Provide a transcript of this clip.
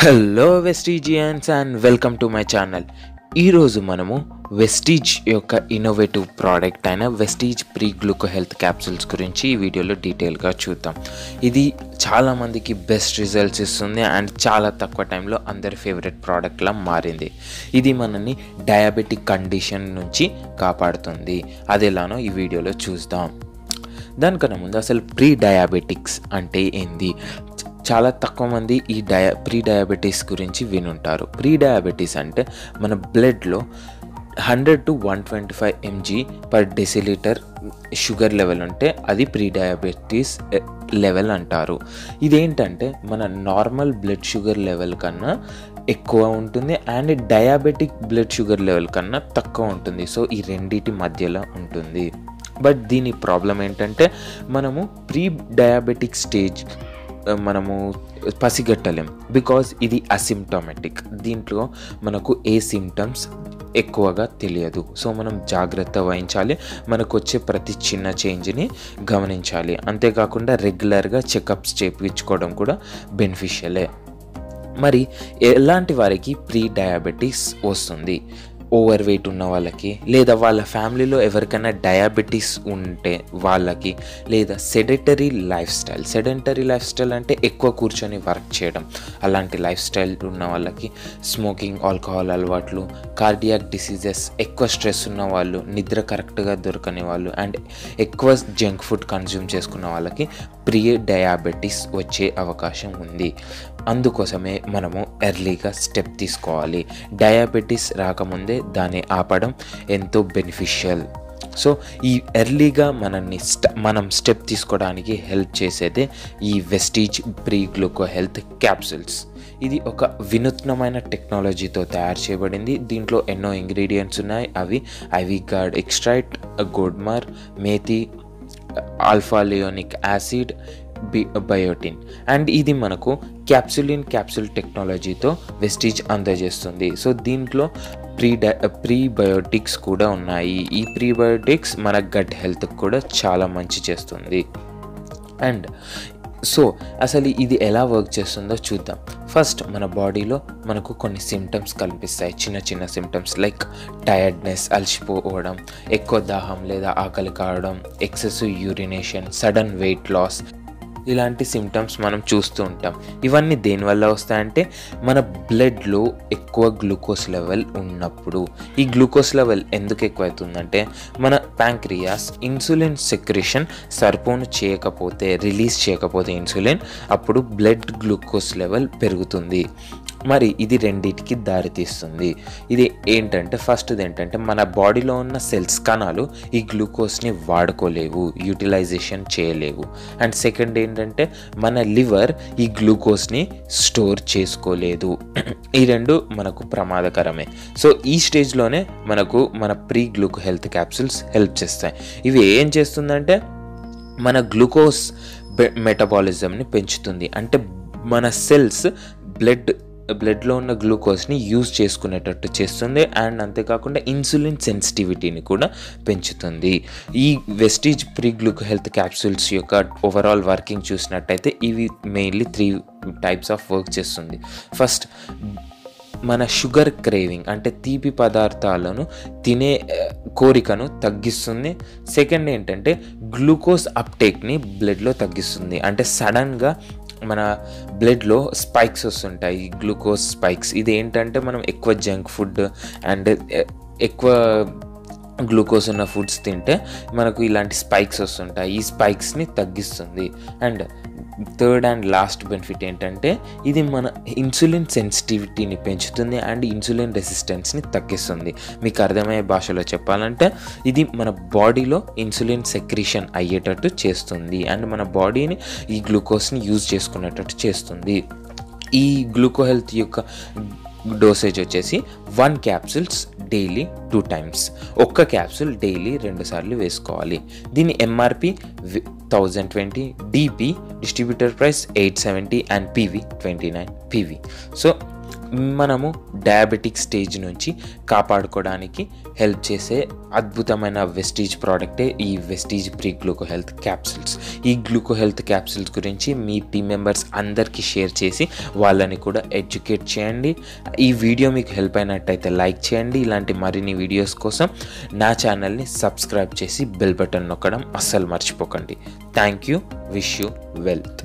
hello Vestigeans and welcome to my channel ఈరోజు మనము Vestige యొక్క ఇన్నోవేటివ్ ప్రోడక్ట్ అయిన Vestige pre gluco health capsules గురించి ఈ వీడియోలో డీటెయిల్గా చూద్దాం ఇది చాలామందికి బెస్ట్ రిజల్ట్స్ ఇస్తుంది అండ్ చాలా తక్కువ టైంలో అందరి ఫేవరెట్ ప్రోడక్ట్లా మారింది ఇది మనల్ని డయాబెటిక్ కండిషన్ నుంచి కాపాడుతుంది అది ఎలానో ఈ వీడియోలో చూద్దాం దానికన్నా ముందు అసలు ప్రీ డయాబెటిక్స్ అంటే ఏంది చ- చాలా తక్కువ మంది ఈ డయా ప్రీ డయాబెటీస్ గురించి వినుంటారు ప్రీ డయాబెటీస్ అంటే మన బ్లడ్లో hundred to one twenty five mg per decilitre sugar level ఉంటే అది ప్రీ డయాబెటీస్ లెవెల్ అంటారు ఇదేంటంటే మన నార్మల్ బ్లడ్ షుగర్ లెవెల్ కన్నా ఎక్కువ ఉంటుంది and diabetic blood sugar level కన్నా తక్కువ ఉంటుంది సో ఈ రెండిటి మధ్యలో ఉంటుంది బట్ దీని ప్రాబ్లం ఏంటంటే మనము ప్రీ డయాబెటిక్ స్టేజ్ ఆ, మనము పసిగట్టలేం బికాజ్ ఇది అసిమ్టోమేటిక్ దీంట్లో మనకు ఏ సిమ్టమ్స్ ఎక్కువగా తెలియదు సో మనం జాగ్రత్త వహించాలి మనకు వచ్చే ప్రతి చిన్న చేంజ్ని గమనించాలి అంతేకాకుండా రెగ్యులర్గా చెకప్స్ చేయించుకోవడం కూడా బెనిఫిషియలే మరి ఎలాంటి వారికి ప్రీ డయాబెటీస్ వస్తుంది ఓవర్ వెయిట్ ఉన్న వాళ్ళకి లేదా వాళ్ళ ఫ్యామిలీలో ఎవరికైనా డయాబెటీస్ ఉంటే వాళ్ళకి లేదా sedentary lifestyle sedentary lifestyle అంటే ఎక్కువ కూర్చొని వర్క్ చేయడం అలాంటి లైఫ్ స్టైల్ ఉన్న వాళ్ళకి స్మోకింగ్ ఆల్కహాల్ అలవాట్లు కార్డియాక్ డిసీజెస్ ఎక్కువ స్ట్రెస్ ఉన్న వాళ్ళు నిద్ర కరెక్ట్గా దొరకని వాళ్ళు అండ్ ఎక్కువ జంక్ ఫుడ్ కన్జ్యూమ్ చేసుకున్న వాళ్ళకి ప్రీ డయాబెటీస్ వచ్చే అవకాశం ఉంది అందుకోసమే మనము ఎర్లీగా స్టెప్ తీసుకోవాలి డయాబెటీస్ రాకముందే దాన్ని ఆపడం ఎంతో బెనిఫిషియల్ సో ఈ ఎర్లీగా మనల్ని స్ట మనం స్టెప్ తీసుకోవడానికి హెల్ప్ చేసేదే ఈ Vestige pre gluco health capsules ఇది ఒక వినూత్నమైన టెక్నాలజీతో తయారు చేయబడింది దీంట్లో ఎన్నో ఇంగ్రీడియంట్స్ ఉన్నాయి అవి ఐవి గార్డ్ ఎక్స్ట్రాక్ట్ గోడ్మార్ మేతి alpha lipoic acid B biotin and ఇది మనకు క్యాప్సులిన్ క్యాప్సుల్ టెక్నాలజీతో వెస్టీజ్ అందజేస్తుంది సో దీంట్లో ప్రీ డై ప్రీబయోటిక్స్ కూడా ఉన్నాయి ఈ ప్రీబయోటిక్స్ మన గట్ హెల్త్కి కూడా చాలా మంచి చేస్తుంది అండ్ సో అసలు ఇది ఎలా వర్క్ చేస్తుందో చూద్దాం ఫస్ట్ మన బాడీలో మనకు కొన్ని సిమ్టమ్స్ కనిపిస్తాయి చిన్న చిన్న సిమ్టమ్స్ లైక్ టయర్డ్నెస్ అలసిపోవడం ఎక్కువ దాహం లేదా ఆకలి కావడం excessive urination sudden weight loss ఇలాంటి సిమ్టమ్స్ మనం చూస్తూ ఉంటాం ఇవన్నీ దేనివల్ల వస్తాయంటే మన బ్లడ్లో ఎక్కువ గ్లూకోజ్ లెవెల్ ఉన్నప్పుడు ఈ గ్లూకోజ్ లెవెల్ ఎందుకు ఎక్కువ అవుతుందంటే మన ప్యాంక్రియాస్ ఇన్సులిన్ సెక్రేషన్ సరిపోను చేయకపోతే రిలీజ్ చేయకపోతే ఇన్సులిన్ అప్పుడు బ్లడ్ గ్లూకోజ్ లెవెల్ పెరుగుతుంది మరి ఇది రెండిటికి దారితీస్తుంది ఇది ఏంటంటే ఫస్ట్ది ఏంటంటే మన బాడీలో ఉన్న సెల్స్ కణాలు ఈ గ్లూకోజ్ని వాడుకోలేవు యూటిలైజేషన్ చేయలేవు అండ్ సెకండ్ ఏంటంటే మన లివర్ ఈ గ్లూకోజ్ని స్టోర్ చేసుకోలేదు ఈ రెండు మనకు ప్రమాదకరమే సో ఈ స్టేజ్లోనే మనకు మన pre gluco health capsules help చేస్తాయి ఇవి ఏం చేస్తుందంటే మన గ్లూకోజ్ మెటబాలిజంని పెంచుతుంది అంటే మన సెల్స్ బ్లడ్ బ్లడ్లో ఉన్న గ్లూకోజ్ని యూజ్ చేసుకునేటట్టు చేస్తుంది అండ్ అంతేకాకుండా ఇన్సులిన్ సెన్సిటివిటీని కూడా పెంచుతుంది ఈ Vestige pre gluco health capsules యొక్క ఓవరాల్ వర్కింగ్ చూసినట్టయితే ఇవి mainly three types of work చేస్తుంది ఫస్ట్ మన షుగర్ క్రేవింగ్ అంటే తీపి పదార్థాలను తినే ఆ, కోరికను తగ్గిస్తుంది సెకండ్ ఏంటంటే గ్లూకోజ్ అప్టేక్ని బ్లడ్లో తగ్గిస్తుంది అంటే సడన్గా మన బ్లడ్లో స్పైక్స్ వస్తుంటాయి గ్లూకోజ్ స్పైక్స్ ఇది ఏంటంటే మనం ఎక్కువ జంక్ ఫుడ్ అండ్ ఎక్కువ గ్లూకోజ్ ఉన్న ఫుడ్స్ తింటే మనకు ఇలాంటి స్పైక్స్ వస్తుంటాయి ఈ స్పైక్స్ని తగ్గిస్తుంది and third and last benefit ఏంటంటే ఇది మన ఇన్సులిన్ సెన్సిటివిటీని పెంచుతుంది అండ్ ఇన్సులిన్ రెసిస్టెన్స్ని తగ్గిస్తుంది మీకు అర్థమయ్యే భాషలో చెప్పాలంటే ఇది మన బాడీలో ఇన్సులిన్ సెక్రీషన్ అయ్యేటట్టు చేస్తుంది అండ్ మన బాడీని ఈ గ్లూకోజ్ని యూజ్ చేసుకునేటట్టు చేస్తుంది ఈ గ్లూకో హెల్త్ యొక్క డోసేజ్ వచ్చేసి one capsules daily two times ఒక్క క్యాప్సూల్ డైలీ రెండు సార్లు వేసుకోవాలి దీని MRP thousand twenty DP distributor price eight seventy and PV twenty nine PV so మనము డయాబెటిక్ స్టేజ్ నుంచి కాపాడుకోవడానికి హెల్ప్ చేసే అద్భుతమైన వెస్టీజ్ ప్రోడక్టే ఈ Vestige pre gluco health capsules ఈ గ్లూకో హెల్త్ క్యాప్సిల్స్ గురించి మీ టీం మెంబర్స్ అందరికీ షేర్ చేసి వాళ్ళని కూడా ఎడ్యుకేట్ చేయండి ఈ వీడియో మీకు హెల్ప్ అయినట్టయితే లైక్ చేయండి ఇలాంటి మరిన్ని వీడియోస్ కోసం నా ఛానల్ని సబ్స్క్రైబ్ చేసి బెల్ బటన్ నొక్కడం అస్సలు మర్చిపోకండి thank you wish you wealth